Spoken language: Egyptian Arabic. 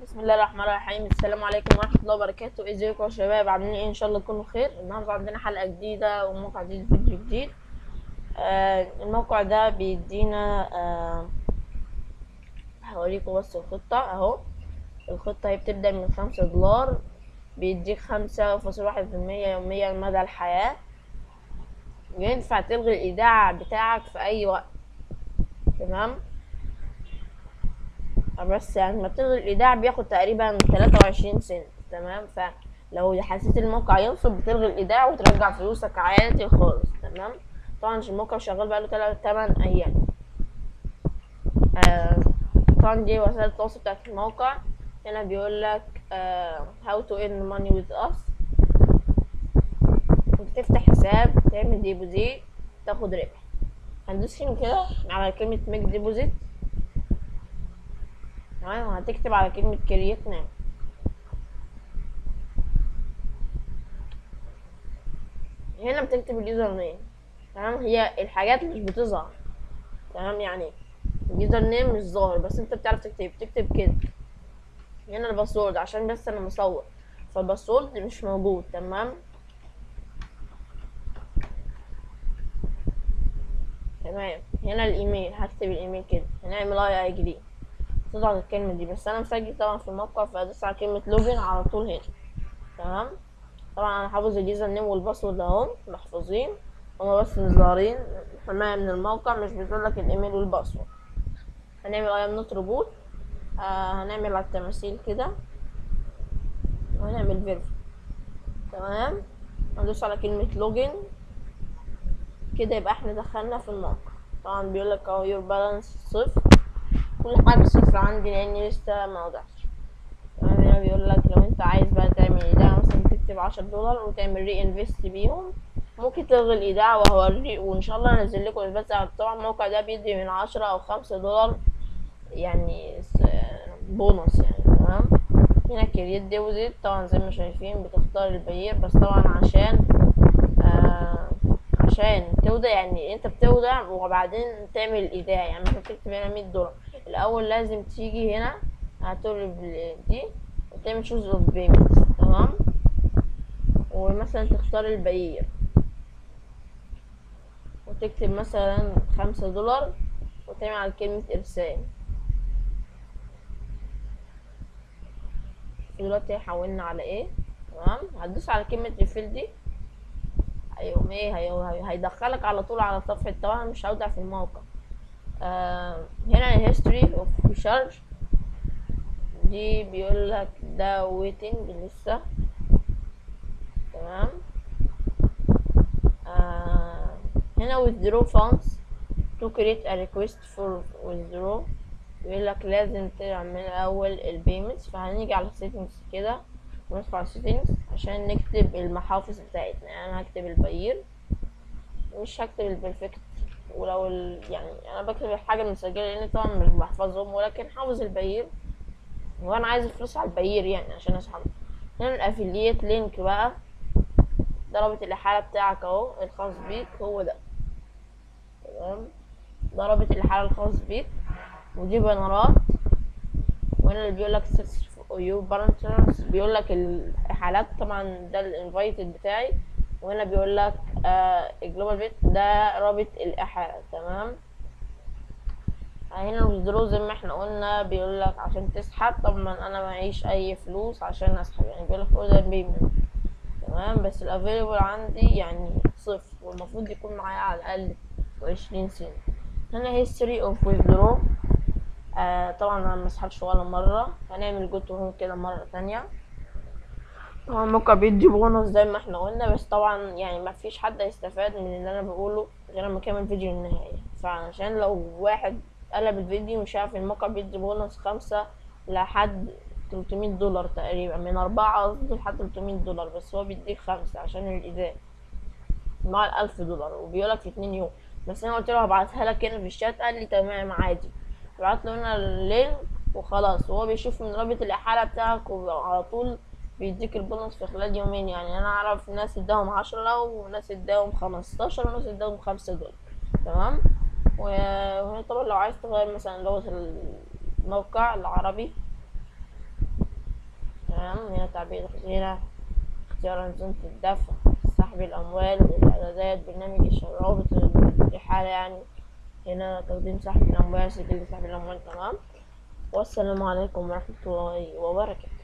بسم الله الرحمن الرحيم السلام عليكم ورحمة الله وبركاته ازيكم يا شباب عاملين ايه ان شاء الله تكونوا خير النهارده عندنا حلقة جديدة وموقع جديد فيديو جديد آه الموقع ده بيدينا آه هوريكم بس الخطة اهو الخطة هي بتبدأ من خمسة دولار بيديك خمسة فاصل واحد في المية يوميا مدى الحياة ينفع تلغي الإيداع بتاعك في أي وقت تمام بس يعني ما بتلغي الايداع بياخد تقريبا 23 سنت تمام فلو حسيت الموقع ينصب بتلغي الايداع وترجع فلوسك عادي خالص تمام طبعا الموقع شغال بقاله 8 ايام آه طبعا دي وسائل التواصل بتاعت الموقع هنا بيقول لك آه how to earn money with us بتفتح حساب تعمل ديبوزيت تاخد ربح هندوس هنا كده على كلمة ميك ديبوزيت تمام هتكتب على كلمة كرييت نام هنا بتكتب اليوزر نيم تمام هي الحاجات مش بتظهر تمام يعني اليوزر نيم مش ظاهر بس انت بتعرف تكتب تكتب كده هنا الباسورد عشان بس انا مصور فالباسورد مش موجود تمام تمام هنا الايميل هكتب الايميل كده هنعمل اي اي جديد تضغط الكلمة دي بس أنا مسجل طبعا في الموقع فأدوس على كلمة لوجن على طول هنا تمام طبعا أنا حافظ اليوزر نيم والباسورد أهم محفوظين هما بس مش ظاهرين حماية من الموقع مش بيقولك الإيميل والباسورد هنعمل أيام نوت روبوت آه هنعمل على التماثيل كده وهنعمل فيرف تمام هندوس على كلمة لوجن كده يبقى احنا دخلنا في الموقع طبعا بيقولك اهو يور بالانس صفر كل حاجة صفر عندي لأني لسه ما وضعتش تمام هنا بيقول لك لو انت عايز بقى تعمل ايداع مثلا تكتب عشر دولار وتعمل ري انفست بيهم ممكن تلغي الايداع وهوري وان شاء الله انزل لكم بس طبعا الموقع ده بيدي من عشرة او خمسة دولار يعني بونص يعني تمام هنا كريت ديبوزيت طبعا زي ما شايفين بتختار البيير بس طبعا عشان آه عشان تودع يعني انت بتودع وبعدين تعمل ايداع يعني مثلا تكتب هنا مية دولار الاول لازم تيجي هنا هتقلب دي وتعمل شوز اوف بيمنت تمام ومثلا تختار البيير وتكتب مثلا خمسة دولار وتعمل على كلمة ارسال دلوقتي حولنا على ايه تمام هتدوس على كلمة ريفيل دي هيقوم ايه هي... هيدخلك على طول على صفحة طبعا مش هودع في الموقع آه هنا الهيستوري اوف ريشارج دي بيقول لك ده ويتنج لسه تمام آه هنا withdraw funds to create a request for withdraw بيقول لك لازم تعمل اول البيمنتس فهنيجي على settings كده وندخل على settings عشان نكتب المحافظ بتاعتنا يعني انا هكتب البير مش هكتب البرفكت ولو ال... يعني انا بكتب الحاجه المسجله لان طبعا مش بحفظهم ولكن حافظ البيير وانا عايز الفلوس على البيير يعني عشان اسحب هنا الافيليت لينك بقى ده رابط الاحاله بتاعك اهو الخاص بيك هو ده تمام ده رابط الاحاله الخاص بيك ودي بانرات وهنا اللي بيقول لك يو بارنترز بيقول لك الاحالات طبعا ده الانفايتد بتاعي وهنا بيقول لك الجلوبال بيت ده رابط الاحاله تمام هنا الويزدرو زي ما احنا قلنا بيقول لك عشان تسحب طبعا انا معيش اي فلوس عشان اسحب يعني بيقول لك اوردر بيمنت تمام بس الافيلبل عندي يعني صفر والمفروض يكون معايا على الاقل عشرين سنت هنا هيستوري اوف ويزدرو آه طبعا انا مسحبش ولا مره هنعمل جو تو هوم كده مره تانية طبعا الموقع بيدي بونص زي ما احنا قلنا بس طبعا يعني ما فيش حد هيستفاد من اللي انا بقوله غير لما اكمل فيديو للنهايه فعشان لو واحد قلب الفيديو مش عارف الموقع بيدي بونص خمسة لحد 300 دولار تقريبا من أربعة قصدي لحد 300 دولار بس هو بيديك خمسة عشان الإيداع مع الألف دولار وبيقولك في اتنين يوم بس أنا قلت له هبعتها لك هنا في الشات قال لي تمام عادي بعت له هنا اللينك وخلاص وهو بيشوف من رابط الإحالة بتاعك وعلى طول بيديك البونص في خلال يومين يعني أنا أعرف ناس اداهم عشرة وناس اداهم خمستاشر وناس اداهم خمسة دولار تمام وهنا طبعا لو عايز تغير مثلا لغة الموقع العربي هنا تعبئة هنا اختيار أنظمة الدفع سحب الأموال الإعدادات برنامج الشرابط الإحالة يعني هنا تقديم سحب الأموال سجل سحب الأموال تمام والسلام عليكم ورحمة الله وبركاته